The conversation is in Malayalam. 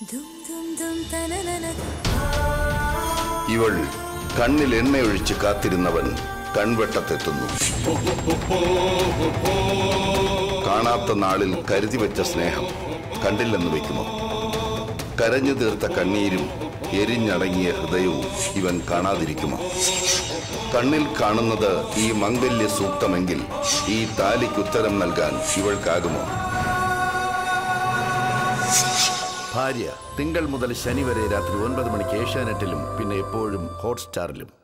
ദും ദും ദും തനനന ഇവൾ കണ്ണിൽ എണ്ണയൊഴിച്ച് കാത്തിരുന്നവൻ കൺവെട്ടത്തെത്തുന്നു കാണാത്ത നാളിൽ കരുതി വെച്ച സ്നേഹം കണ്ടില്ലെന്ന് വെക്കുമോ കരഞ്ഞു തീർത്ത കണ്ണീരും എരിഞ്ഞടങ്ങിയ ഹൃദയവും ഇവൻ കാണാതിരിക്കുമോ കണ്ണിൽ കാണുന്നത് ഈ മംഗല്യ സൂക്തമെങ്കിൽ ഈ താലിക്കുത്തരം നൽകാൻ ഇവൾക്കാകുമോ ഭാര്യ തിങ്കൾ മുതൽ ശനി വരെ രാത്രി ഒൻപത് മണിക്ക് ഏഷ്യാനെറ്റിലും പിന്നെ എപ്പോഴും ഹോട്ട്സ്റ്റാറിലും